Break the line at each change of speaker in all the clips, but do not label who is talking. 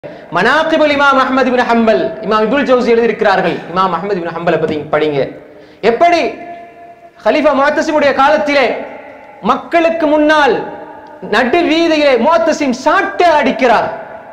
மனாக்கிபுல் இமாம் அஹ்மது இப்னு ஹம்பல் இமாம் இபுல் ஜவுசி எழுதியிருக்கிறார்கள் இமாம் அஹ்மது இப்னு ஹம்பலை பத்தி படிங்க எப்படி ஹலீஃபா முஅத்தசிமுடைய காலத்திலே மக்களுக்கு முன்னால் நடு வீதியிலே முஅத்தசிம் சாட்டை அடிக்கிறார்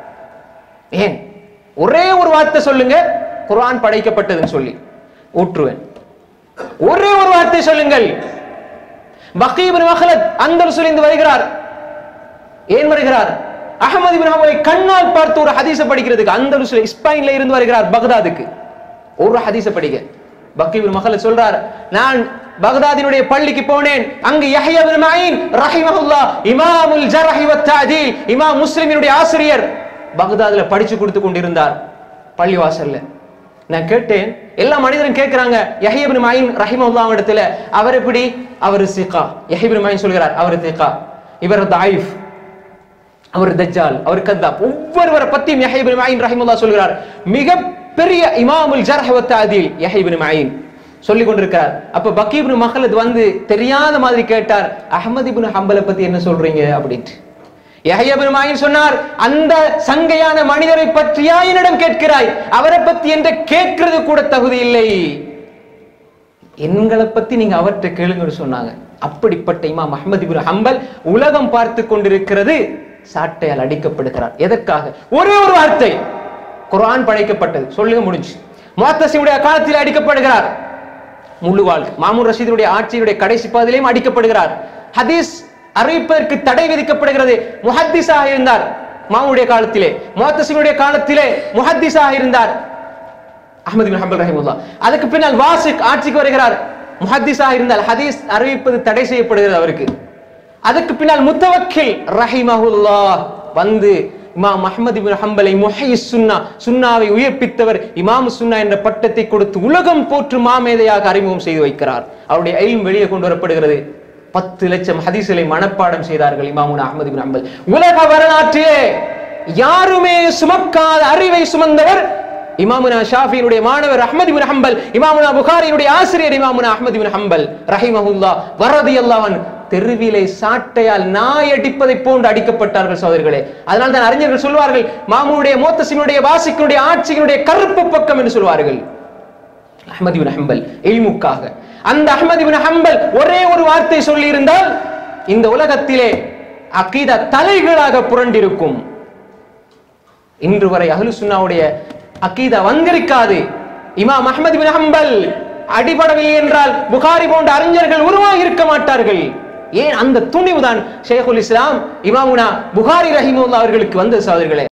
ஏன் ஒரே ஒரு வார்த்தை சொல்லுங்க குர்ஆன் படைக்கப்பட்டதுன்னு சொல்லி ஊற்றுவேன் ஒரே ஒரு வார்த்தை சொல்லுங்கள் பக்கீபின் மஹலத் அந்தரசுலிருந்து வருகிறார் ஏன் வருகிறார் அகமது இப்னு ஹம்பலை கண்ணால் பார்த்து ஒரு ஹதீஸ படிக்கிறதுக்கு அந்தலுஸ்ல இஸ்பாயின்ல இருந்து வருகிறார் பக்தாதுக்கு ஒரு ஹதீஸ படிக்க பக்கீபின் மஹலத் சொல்றார் நான் பக்தாதினுடைய பள்ளிக்கு போனேன் அங்கு யஹ்யா இப்னு மঈன் ரஹிமஹுல்லாஹ் இமாமுல் ஜர்ஹி வத் தஅதீல் இமாம் முஸ்லிமினுடைய ஆசிரியர் பக்தாதுல படிச்சு கொடுத்து கொண்டிருந்தார் பள்ளிவாசல்ல நான் கேட்டேன் எல்லா மனிதரும் கேட்கிறாங்க யஹிபின் மாயின் ரஹிமல்லா இடத்துல அவர் எப்படி அவர் சிகா யஹிபின் மாயின் சொல்கிறார் அவர் சிகா இவர் தாயிஃப் அவர் தஜ்ஜால் அவர் கத்தாப் ஒவ்வொருவரை பத்தியும் யஹிபின் மாயின் ரஹிமல்லா சொல்கிறார் மிக பெரிய இமாமுல் ஜர்ஹ் வ தஅதீல் யஹிபின் மாயின் சொல்லி கொண்டிருக்கிறார் அப்ப பக்கீபின் மஹலத் வந்து தெரியாத மாதிரி கேட்டார் அஹமது இப்னு ஹம்பலை பத்தி என்ன சொல்றீங்க அப்படின்ட்டு யஹ்யா இப்னு மாயின் சொன்னார் அந்த சங்கையான மனிதரை பற்றியா என்னிடம் கேட்கிறாய் அவரை பத்தி என்று கேட்கிறது கூட தகுதி இல்லை எங்களை பத்தி நீங்க அவர்கிட்ட கேளுங்கன்னு சொன்னாங்க அப்படிப்பட்ட இமாம் அஹ்மது இப்னு ஹம்பல் உலகம் பார்த்து கொண்டிருக்கிறது சாட்டையால் அடிக்கப்படுகிறார் எதற்காக ஒரே ஒரு வார்த்தை குர்ஆன் படைக்கப்பட்டது சொல்லுங்க முடிஞ்சு முஅத்தசிமுடைய காலத்தில் அடிக்கப்படுகிறார் முழு வாழ்க்கை மாமூன் ரஷீதுடைய ஆட்சியுடைய கடைசி பாதிலையும் அடிக்கப்படுகிறார் ஹதீஸ் அறிவிப்பதற்கு தடை விதிக்கப்படுகிறது முஹத்திஸாக இருந்தார் மாமுடைய காலத்திலே முஹத்தசினுடைய காலத்திலே முஹத்திஸாக இருந்தார் அஹமது பின் ஹம்பல் ரஹிமுல்லா அதுக்கு பின்னால் வாசிக் ஆட்சிக்கு வருகிறார் முஹத்திஸாக இருந்தால் ஹதீஸ் அறிவிப்பது தடை செய்யப்படுகிறது அவருக்கு அதுக்கு பின்னால் முத்தவக்கில் ரஹிமஹுல்லா வந்து இமாம் அஹ்மது பின் ஹம்பலை முஹை சுன்னா சுன்னாவை உயிர்ப்பித்தவர் இமாம் சுன்னா என்ற பட்டத்தை கொடுத்து உலகம் போற்று மாமேதையாக அறிமுகம் செய்து வைக்கிறார் அவருடைய ஐலும் வெளியே கொண்டு வரப்படுகிறது பத்து லட்சம் ஹதீஸ்களை மனப்பாடம் செய்தார்கள் இமாமுன் அஹ்மது பின் ஹம்பல் உலக வரலாற்றிலே யாருமே சுமக்காத அறிவை சுமந்தவர் இமாமுனா ஷாஃபியினுடைய மாணவர் அஹ்மது பின் ஹம்பல் இமாமுனா புகாரியினுடைய ஆசிரியர் இமாமுனா அஹ்மது பின் ஹம்பல் ரஹிமஹுல்லா வரதி அல்லாஹன் தெருவிலே சாட்டையால் நாய் அடிப்பதை போன்று அடிக்கப்பட்டார்கள் சோதர்களே அதனால் தான் அறிஞர்கள் சொல்வார்கள் மாமுனுடைய மோத்தசினுடைய வாசிக்கினுடைய ஆட்சியினுடைய கருப்பு பக்கம் என்று சொல்வார்கள் அஹ்மது பின் ஹம்பல் இல்முக்காக அந்த அஹ்மது பின் ஹம்பல் ஒரே ஒரு வார்த்தை சொல்லி இருந்தால் இந்த உலகத்திலே அகீதா தலைகளாக புரண்டிருக்கும் இன்று வரை அஹ்லு சுன்னாவுடைய அகீதா வந்திருக்காது இமாம் அஹ்மது பின் ஹம்பல் அடிபடவில்லை என்றால் புகாரி போன்ற அறிஞர்கள் உருவாகி இருக்க மாட்டார்கள் ஏன் அந்த துணிவுதான் ஷேகுல் இஸ்லாம் இமாமுனா புகாரி ரஹிமுல்லா அவர்களுக்கு வந்த சோதர்களே